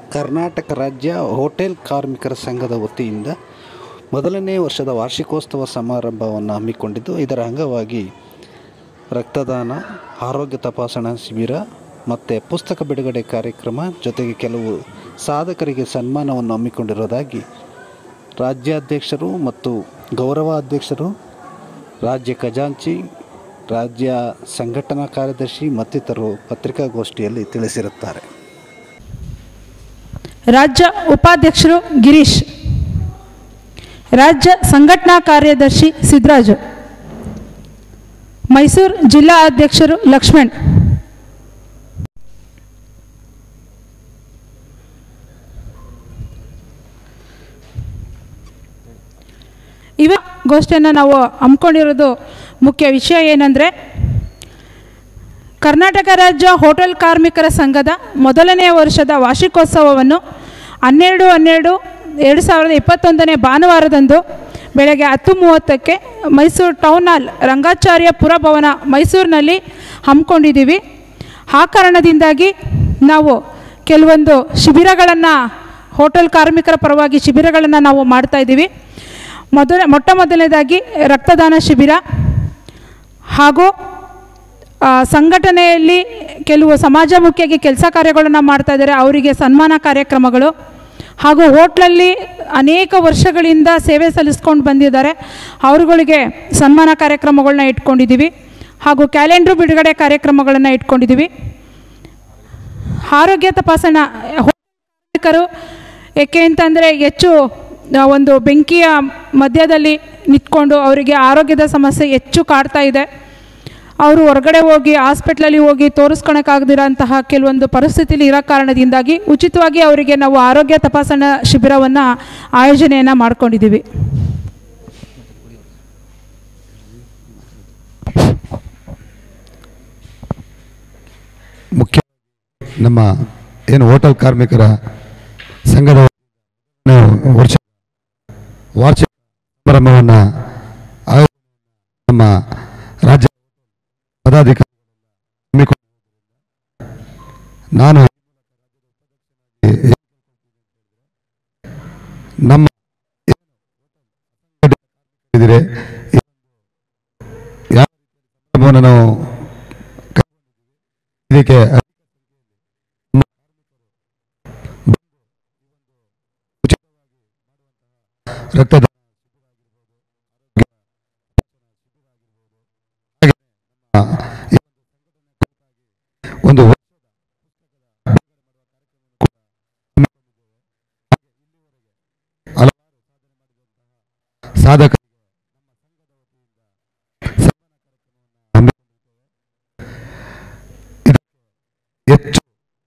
ಕರ್ನಾಟಕ ರಾಜ್ಯ ಹೋಟೆಲ್ ಕಾರ್ಮಿಕರ ಸಂಘದ ವತಿಯಿಂದ ಮೊದಲನೇ ವರ್ಷದ ವಾರ್ಷಿಕೋತ್ಸವ ಸಮಾರಂಭವನ್ನು ಹಮ್ಮಿಕೊಂಡಿದ್ದು ಇದರ ಅಂಗವಾಗಿ ರಕ್ತದಾನ ಆರೋಗ್ಯ ತಪಾಸಣಾ ಶಿಬಿರ ಮತ್ತು ಪುಸ್ತಕ ಬಿಡುಗಡೆ ಕಾರ್ಯಕ್ರಮ ಜೊತೆಗೆ ಕೆಲವು ಸಾಧಕರಿಗೆ ಸನ್ಮಾನವನ್ನು ಹಮ್ಮಿಕೊಂಡಿರೋದಾಗಿ ರಾಜ್ಯಾಧ್ಯಕ್ಷರು ಮತ್ತು ಗೌರವ ಅಧ್ಯಕ್ಷರು ರಾಜ್ಯ ಖಜಾಂಚಿ ರಾಜ್ಯ ಸಂಘಟನಾ ಕಾರ್ಯದರ್ಶಿ ಮತ್ತಿತರರು ಪತ್ರಿಕಾಗೋಷ್ಠಿಯಲ್ಲಿ ತಿಳಿಸಿರುತ್ತಾರೆ ರಾಜ್ಯ ಉಪಾಧ್ಯಕ್ಷರು ಗಿರೀಶ್ ರಾಜ್ಯ ಸಂಘಟನಾ ಕಾರ್ಯದರ್ಶಿ ಸಿದ್ದರಾಜು ಮೈಸೂರು ಜಿಲ್ಲಾ ಅಧ್ಯಕ್ಷರು ಲಕ್ಷ್ಮಣ್ ಇವ ಗೋಷ್ಠಿಯನ್ನು ನಾವು ಹಮ್ಮಿಕೊಂಡಿರೋದು ಮುಖ್ಯ ವಿಷಯ ಏನಂದರೆ ಕರ್ನಾಟಕ ರಾಜ್ಯ ಹೋಟೆಲ್ ಕಾರ್ಮಿಕರ ಸಂಘದ ಮೊದಲನೇ ವರ್ಷದ ವಾರ್ಷಿಕೋತ್ಸವವನ್ನು ಹನ್ನೆರಡು ಹನ್ನೆರಡು ಎರಡು ಸಾವಿರದ ಇಪ್ಪತ್ತೊಂದನೇ ಭಾನುವಾರದಂದು ಬೆಳಗ್ಗೆ ಹತ್ತು ಮೂವತ್ತಕ್ಕೆ ಮೈಸೂರು ಟೌನ್ ಹಾಲ್ ರಂಗಾಚಾರ್ಯ ಪುರಭವನ ಮೈಸೂರಿನಲ್ಲಿ ಹಮ್ಮಿಕೊಂಡಿದ್ದೀವಿ ಆ ಕಾರಣದಿಂದಾಗಿ ನಾವು ಕೆಲವೊಂದು ಶಿಬಿರಗಳನ್ನು ಹೋಟೆಲ್ ಕಾರ್ಮಿಕರ ಪರವಾಗಿ ಶಿಬಿರಗಳನ್ನು ನಾವು ಮಾಡ್ತಾ ಇದ್ದೀವಿ ಮೊದಲ ಮೊಟ್ಟ ಮೊದಲನೇದಾಗಿ ರಕ್ತದಾನ ಶಿಬಿರ ಹಾಗೂ ಆ, ಸಂಘಟನೆಯಲ್ಲಿ ಕೆಲವು ಸಮಾಜಮುಖಿಯಾಗಿ ಕೆಲಸ ಕಾರ್ಯಗಳನ್ನು ಮಾಡ್ತಾ ಇದ್ದಾರೆ ಅವರಿಗೆ ಸನ್ಮಾನ ಕಾರ್ಯಕ್ರಮಗಳು ಹಾಗೂ ಹೋಟ್ಲಲ್ಲಿ ಅನೇಕ ವರ್ಷಗಳಿಂದ ಸೇವೆ ಸಲ್ಲಿಸ್ಕೊಂಡು ಬಂದಿದ್ದಾರೆ ಅವರುಗಳಿಗೆ ಸನ್ಮಾನ ಕಾರ್ಯಕ್ರಮಗಳನ್ನ ಇಟ್ಕೊಂಡಿದ್ದೀವಿ ಹಾಗೂ ಕ್ಯಾಲೆಂಡ್ರು ಬಿಡುಗಡೆ ಕಾರ್ಯಕ್ರಮಗಳನ್ನು ಇಟ್ಕೊಂಡಿದ್ದೀವಿ ಆರೋಗ್ಯ ತಪಾಸಣಾ ಕಾರ್ಮಿಕರು ಏಕೆ ಅಂತಂದರೆ ಹೆಚ್ಚು ಆ, ಒಂದು ಬೆಂಕಿಯ ಮಧ್ಯದಲ್ಲಿ ನಿಂತ್ಕೊಂಡು ಅವರಿಗೆ ಆರೋಗ್ಯದ ಸಮಸ್ಯೆ ಹೆಚ್ಚು ಕಾಡ್ತಾ ಇದೆ ಅವರು ಹೊರಗಡೆ ಹೋಗಿ ಹಾಸ್ಪಿಟ್ಲಲ್ಲಿ ಹೋಗಿ ತೋರಿಸ್ಕೊಳಕ್ಕಾಗದಿರೋಂತಹ ಕೆಲವೊಂದು ಪರಿಸ್ಥಿತಿಲಿ ಇರೋ ಕಾರಣದಿಂದಾಗಿ ಉಚಿತವಾಗಿ ಅವರಿಗೆ ನಾವು ಆರೋಗ್ಯ ತಪಾಸಣಾ ಶಿಬಿರವನ್ನು ಆಯೋಜನೆಯನ್ನು ಮಾಡ್ಕೊಂಡಿದ್ದೀವಿ ಮುಖ್ಯ ನಮ್ಮ ಏನು ಹೋಟೆಲ್ ಕಾರ್ಮಿಕರ ಸಂಘದ ವರ್ಷ ವಾರ್ಷಿಕ ಸಮಾರಂಭವನ್ನು ಆಯೋಜನೆ ನಮ್ಮ ರಾಜ್ಯ ಪದಾಧಿಕಾರಿ ಹಮ್ಮಿಕೊಂಡು ನಾನು ನಮ್ಮ ಇದ್ದೀರಿ, ಯಾವ ಸಮಾರಂಭವನ್ನು ನಾವು ಇದಕ್ಕೆ ರಕ್ತದ ಒಂದು ಸಾಧಕ